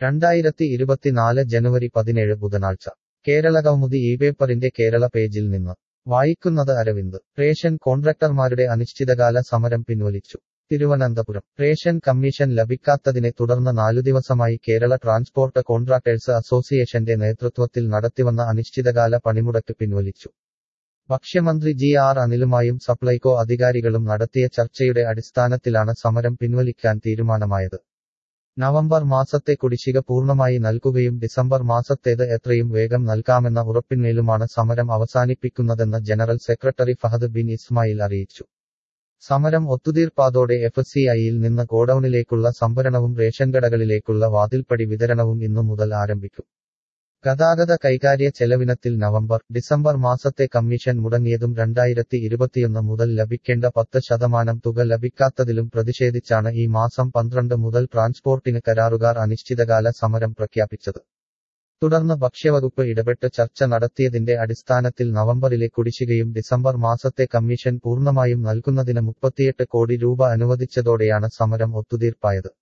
രണ്ടായിരത്തി ഇരുപത്തിനാല് ജനുവരി പതിനേഴ് ബുധനാഴ്ച കേരള കൗമുദി ഈ പേപ്പറിന്റെ കേരള പേജിൽ നിന്ന് വായിക്കുന്നത് അരവിന്ദ് റേഷൻ കോൺട്രാക്ടർമാരുടെ അനിശ്ചിതകാല സമരം പിൻവലിച്ചു തിരുവനന്തപുരം റേഷൻ കമ്മീഷൻ ലഭിക്കാത്തതിനെ തുടർന്ന് നാലു ദിവസമായി കേരള ട്രാൻസ്പോർട്ട് കോൺട്രാക്ടേഴ്സ് അസോസിയേഷന്റെ നേതൃത്വത്തിൽ നടത്തിവന്ന അനിശ്ചിതകാല പണിമുടക്ക് പിൻവലിച്ചു ഭക്ഷ്യമന്ത്രി ജി ആർ അനിലുമായും സപ്ലൈകോ അധികാരികളും നടത്തിയ ചർച്ചയുടെ അടിസ്ഥാനത്തിലാണ് സമരം പിൻവലിക്കാൻ തീരുമാനമായത് നവംബർ മാസത്തെ കുടിശ്ശിക പൂർണ്ണമായി നൽകുകയും ഡിസംബർ മാസത്തേത് എത്രയും വേഗം നൽകാമെന്ന ഉറപ്പിന്മേലുമാണ് സമരം അവസാനിപ്പിക്കുന്നതെന്ന് ജനറൽ സെക്രട്ടറി ഫഹദ് ബിൻ ഇസ്മായിൽ അറിയിച്ചു സമരം ഒത്തുതീർപ്പാതോടെ എഫ് സി ഐയിൽ നിന്ന് ഗോഡൌണിലേക്കുള്ള സംഭരണവും റേഷൻ കടകളിലേക്കുള്ള വാതിൽപ്പടി വിതരണവും ഇന്നു മുതൽ ആരംഭിക്കും ഗതാഗത കൈകാര്യ ചെലവിനത്തിൽ നവംബർ ഡിസംബർ മാസത്തെ കമ്മീഷൻ മുടങ്ങിയതും രണ്ടായിരത്തി ഇരുപത്തിയൊന്ന് മുതൽ ലഭിക്കേണ്ട പത്ത് ശതമാനം തുക ലഭിക്കാത്തതിലും പ്രതിഷേധിച്ചാണ് ഈ മാസം പന്ത്രണ്ട് മുതൽ ട്രാൻസ്പോർട്ടിന് കരാറുകാർ അനിശ്ചിതകാല സമരം പ്രഖ്യാപിച്ചത് തുടർന്ന് ഭക്ഷ്യവകുപ്പ് ഇടപെട്ട് ചർച്ച നടത്തിയതിന്റെ അടിസ്ഥാനത്തിൽ നവംബറിലെ കുടിശ്ശികയും ഡിസംബർ മാസത്തെ കമ്മീഷൻ പൂർണ്ണമായും നൽകുന്നതിന് മുപ്പത്തിയെട്ട് കോടി രൂപ അനുവദിച്ചതോടെയാണ് സമരം ഒത്തുതീർപ്പായത്